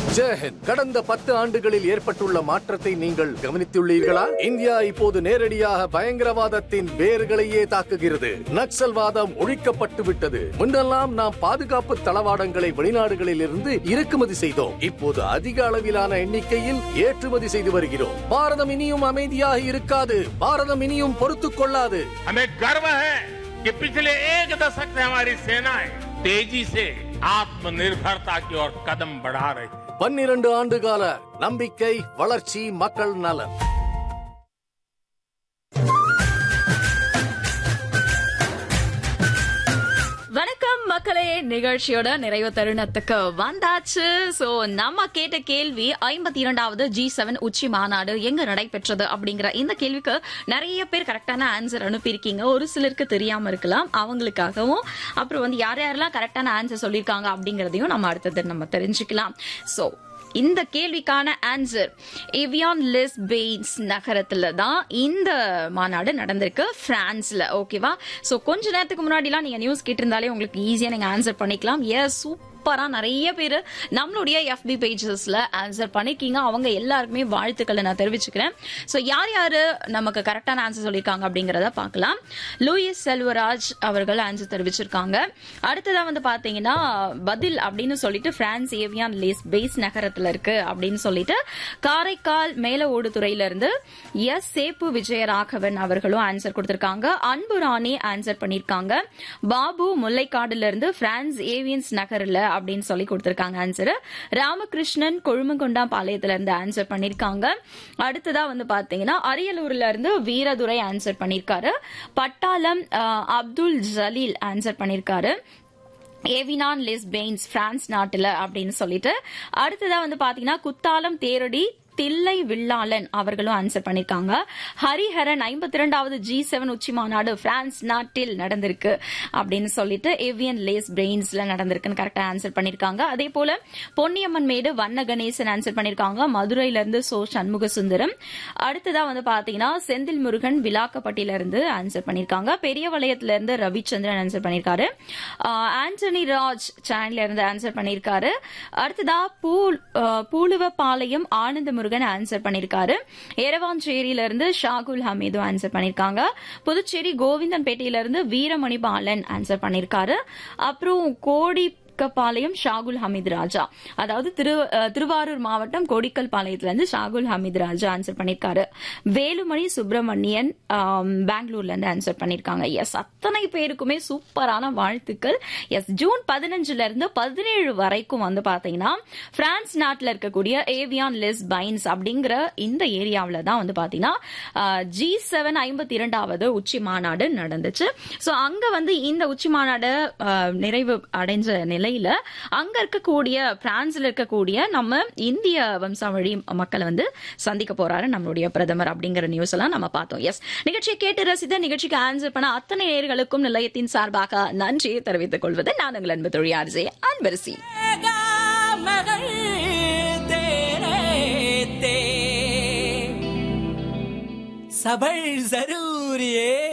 ஜெயஹிந்த் கடந்த பத்து ஆண்டுகளில் ஏற்பட்டுள்ள மாற்றத்தை நீங்கள் கவனித்துள்ளீர்களா இந்தியா இப்போது நேரடியாக பயங்கரவாதத்தின் வேர்களையே தாக்குகிறது நக்சல்வாதம் ஒழிக்கப்பட்டு விட்டது முன்னெல்லாம் நாம் பாதுகாப்பு தளவாடங்களை வெளிநாடுகளில் இருந்து இறக்குமதி செய்தோம் இப்போது அதிக அளவிலான எண்ணிக்கையில் ஏற்றுமதி செய்து வருகிறோம் பாரதம் இனியும் அமைதியாக இருக்காது பாரதம் இனியும் பொறுத்துக் கொள்ளாது हमें गर्व है कि पिछले एक दशक से हमारी सेनाएं तेजी से आत्मनिर्भरता की ओर कदम बढ़ा रही है பன்னிரண்டு ஆண்டு கால நம்பிக்கை வளர்ச்சி மக்கள் நலன் வணக்கம் மக்களே நிகழ்ச்சியோட நிறைவு தருணத்துக்கு வந்தாச்சு சோ நம்ம கேட்ட கேள்வி ஐம்பத்தி இரண்டாவது ஜி செவன் உச்சி மாநாடு எங்க நடைபெற்றது அப்படிங்கிற இந்த கேள்விக்கு நிறைய பேர் கரெக்டான ஆன்சர் அனுப்பியிருக்கீங்க ஒரு சிலருக்கு தெரியாம இருக்கலாம் அவங்களுக்காகவும் அப்புறம் வந்து யார் யாரெல்லாம் கரெக்டான ஆன்சர் சொல்லியிருக்காங்க அப்படிங்கறதையும் நம்ம அடுத்தது நம்ம தெரிஞ்சுக்கலாம் சோ இந்த கேள்விக்கான ஆன்சர் எவியான் லிஸ் பெயின்ஸ் நகரத்துல தான் இந்த மாநாடு நடந்திருக்கு பிரான்ஸ்ல ஓகேவா சோ கொஞ்ச நேரத்துக்கு முன்னாடிலாம் நீங்க நியூஸ் கேட்டிருந்தாலே உங்களுக்கு ஈஸியா நீங்க ஆன்சர் பண்ணிக்கலாம் எஸ் சூப்பரா நிறைய பேர் நம்மளுடைய எஃபி பேஜஸ்ல ஆன்சர் பண்ணிருக்கீங்க அவங்க எல்லாருக்குமே வாழ்த்துக்களை நான் தெரிவிச்சுக்கிறேன் சோ யார் யாரு நமக்கு கரெக்டான ஆன்சர் சொல்லியிருக்காங்க அப்படிங்கறத பார்க்கலாம் லூயிஸ் செல்வராஜ் அவர்கள் ஆன்சர் தெரிவிச்சிருக்காங்க அடுத்ததா வந்து பாத்தீங்கன்னா பதில் அப்படின்னு சொல்லிட்டு பிரான்ஸ் ஏவியான் லேஸ் பேஸ் நகரத்துல இருக்கு அப்படின்னு சொல்லிட்டு காரைக்கால் மேல ஓடுதுறையில இருந்து எஸ் சேப்பு விஜயராகவன் அவர்களும் ஆன்சர் கொடுத்திருக்காங்க அன்பு ராணி ஆன்சர் பண்ணிருக்காங்க பாபு முல்லைக்காடுல இருந்து பிரான்ஸ் ஏவியன்ஸ் நகர்ல அப்படின்னு சொல்லி கொடுத்திருக்காங்க ஆன்சர் ராமகிருஷ்ணன் கொழுமங்கொண்டா பாளையத்துல இருந்து ஆன்சர் பண்ணிருக்காங்க அடுத்ததா வந்து பாத்தீங்கன்னா அரியலூர்ல இருந்து வீரதுரை ஆன்சர் பண்ணிருக்காரு பட்டாளம் அஹ், அப்துல் ஜலீல் ஆன்சர் பண்ணிருக்காரு ஏவினான் லிஸ் பெயின்ஸ் பிரான்ஸ் நாட்டுல அப்படின்னு சொல்லிட்டு அடுத்ததா வந்து பாத்தீங்கன்னா குத்தாலம் தேரடி தில்லை வில்லாளன் அவர்களும் ஆன்சர் பண்ணிருக்காங்க ஹரிஹரன் ஐம்பத்தி இரண்டாவது ஜி செவன் உச்சி மாநாடு பிரான்ஸ் நாட்டில் நடந்திருக்கு அப்படின்னு சொல்லிட்டு ஏவியன் லேஸ் பிரெயின்ஸ்ல நடந்திருக்குன்னு கரெக்டா ஆன்சர் பண்ணிருக்காங்க அதே போல பொன்னியம்மன் மேடு வண்ண கணேசன் ஆன்சர் பண்ணிருக்காங்க மதுரையில இருந்து சோ சண்முக சுந்தரம் அடுத்ததா வந்து பாத்தீங்கன்னா செந்தில் முருகன் விலாக்கப்பட்டியில இருந்து ஆன்சர் பண்ணிருக்காங்க பெரிய வளையத்துல இருந்து ரவிச்சந்திரன் ஆன்சர் பண்ணிருக்காரு ஆஹ் ஆண்டனி ராஜ் சேனல்ல இருந்து ஆன்சர் பண்ணிருக்காரு அடுத்ததா பூ- ஆஹ் பூலுவப்பாளையம் ஆனந்த முருகன் ஆன்சர் பண்ணிருக்காரு ஏரவாஞ்சேரியில இருந்து ஷாகுல் ஹமீதும் ஆன்சர் பண்ணிருக்காங்க புதுச்சேரி கோவிந்தன்பேட்டையில இருந்து வீரமணி பாலன் ஆன்சர் பண்ணிருக்காரு அப்புறம் கோடி பாளையம் ஷாகுல் ஹமீத் ராஜா அதாவது திரு அஹ், திருவாரூர் மாவட்டம் கோடிக்கல் பாளையத்துல இருந்து ஷாகுல் ஹமீத் ராஜா ஆன்சர் பண்ணிருக்காரு வேலுமணி சுப்பிரமணியன் ஆம், பெங்களூர்ல இருந்து ஆன்சர் பண்ணிருக்காங்க எஸ் அத்தனை பேருக்குமே சூப்பரான வாழ்த்துக்கள் எஸ் ஜூன் பதினஞ்சுல இருந்து பதினேழு வரைக்கும் வந்து பாத்தீங்கன்னா பிரான்ஸ் நாட்டுல இருக்கக்கூடிய ஏவியான் லிஸ் பைன்ஸ் அப்படிங்கிற இந்த ஏரியாவில தான் வந்து பாத்தீங்கன்னா ஜி செவன் ஐம்பத்தி இரண்டாவது உச்சி மாநாடு நடந்துச்சு சோ அங்க வந்து இந்த உச்சி மாநாடு அஹ், நிறைவு அடைஞ்ச நிலையில அங்க இருக்கக்கூடிய பிரான்ஸ்ல இருக்கக்கூடிய நம்ம இந்திய வம்சாவழி மக்களை வந்து சந்திக்க போறாரு நம்மளுடைய பிரதமர் அப்படிங்கிற நியூஸ் எல்லாம் நம்ம பார்த்தோம் எஸ் நிகழ்ச்சியை கேட்டு ரசித்த நிகழ்ச்சிக்கு ஆன்சர் பண்ண அத்தனை நேர்களுக்கும் நிலையத்தின் சார்பாக நன்றி தெரிவித்துக் கொள்வது நான் உங்கள் அன்பு தொழில் ஜே அன்பரசி मगर तेरे ते सबर जरूर ये